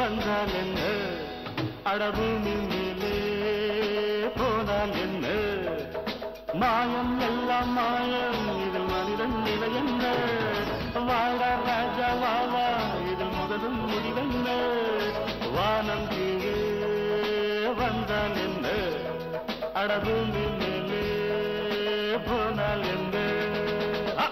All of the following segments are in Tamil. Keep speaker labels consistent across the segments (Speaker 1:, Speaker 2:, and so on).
Speaker 1: வந்தால் என்ன அடபூமி மேலே போனால் என்ன மாயம் எல்லாம் மாயம் இதில் மனிதன் நிலை என்ன வாழ ராஜா வாவா இதில் முதலும் முடிவென்ன வானம் கீழே வந்தால் என்ன அடபூமி மேலே போனால் என்ன ஆ!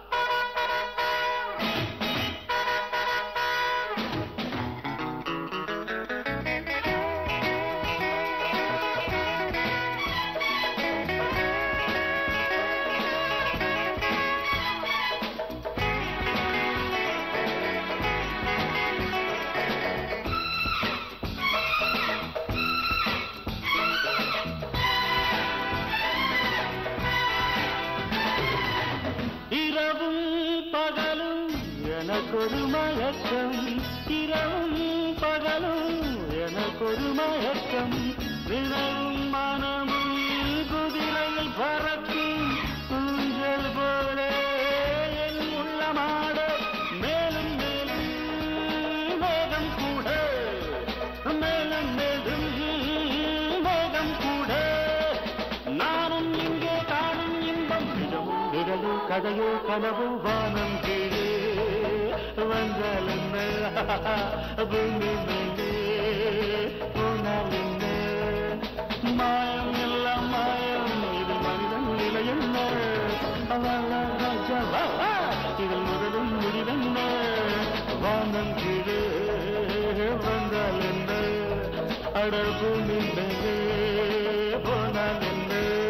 Speaker 1: இரவும் பகலும் எனக்கொரு மயக்கம் இரவும் பகலும் எனக்கொரு மயக்கம் வினவும் மனமும் குதிரையில் பறக்கும் ஊஞ்சல் போல என் உள்ளமாட மேலும் மேலும் வேகம் கூட மேலும் மேலும் வேகம் கூட நானும் இங்கே காணும் இன்பம் நிஜமும் நிழலோ கதையோ கனவோ வானம் கீழே வந்தால் என்ன பூமி மேலே போனால் என்ன மாயம் எல்லாம் மாயம் இது மனிதன் நிலை என்ன வா, வா, ராஜா, வா, வா. இதில் முதலும் முடிவென்ன வானம் கீழே வந்தால் என்ன அடர் பூமி மேலே போனால் என்ன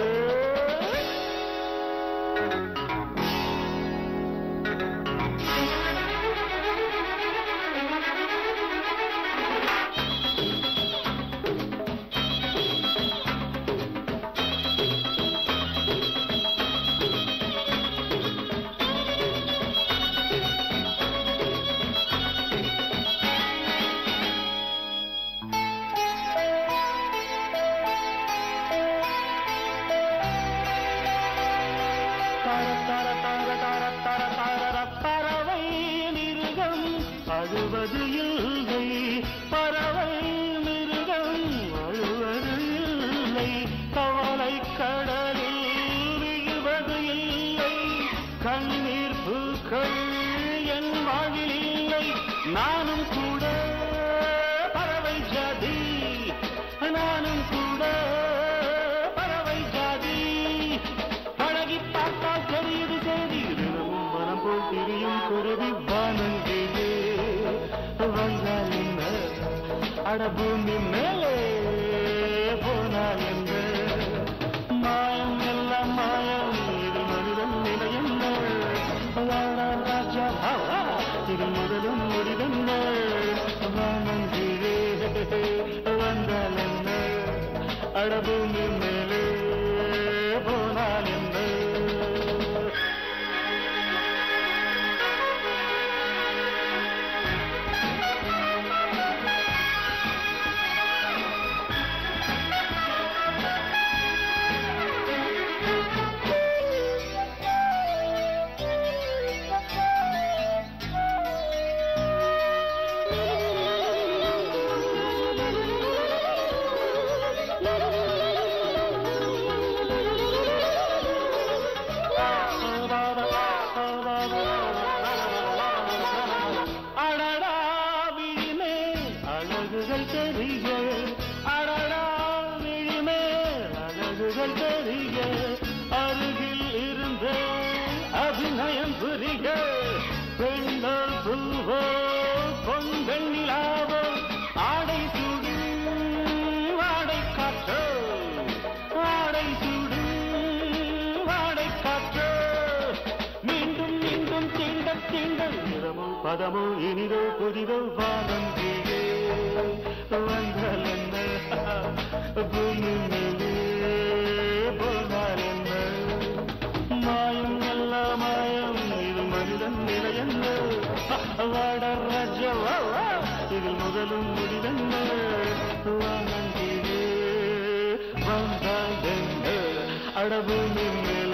Speaker 1: தர தர தர தர தர தர பறவை மிருகம் அழுவது இல்லை பறவை மிருகம் அழுவது இல்லை கவலை கடலில் விழுவது இல்லை கண்ணீர் பூக்கள் என் வாழ்வில் இல்லை நானும் கூட பறவை ஜாதி நானும் கூட பறவை ஜாதி பழகி பார்த்தால் தெரியுது செய்தி தினமும் மனம் போல் திரியும் குருவி வானங்கிலே வந்தால் என்ன அடபூமி மேலே போனால் என்ன மாயம் எல்லாம் மாயம் இது மனிதன் நிலை என்ன வாழா ராஜா பாவா இது முதலும் முடிவென்ன வானங்கிலே வந்தால் என்ன அடபூமி மேலே போனால் என்ன அடடா விழிமே அழகுகள் தெரிய அடடா விழிமே அழகுகள் தெரிய அருகில் இருந்த அபிநயம் புரிய பெண்கள் பூவோ பொங்கண்ணிலாவோ ஆடை சுடு ஆடை காற்றோ ஆடை சுடு ஆடை காற்றோ மீண்டும் மீண்டும் தீண்டல் தீண்டல் நிறமோ பதமோ இனிதோ புதிதோ வானம் கீழே வந்தால் என்ன பூமி மேலே போனால் என்ன மாயம் எல்லா மாயம் இது மனிதன் நிலை என்ன வாட ராஜா வா, வா. இதில் முதலும் முடிவென்ன வானம் கீழே வந்தால் என்ன அடபூமி மேலே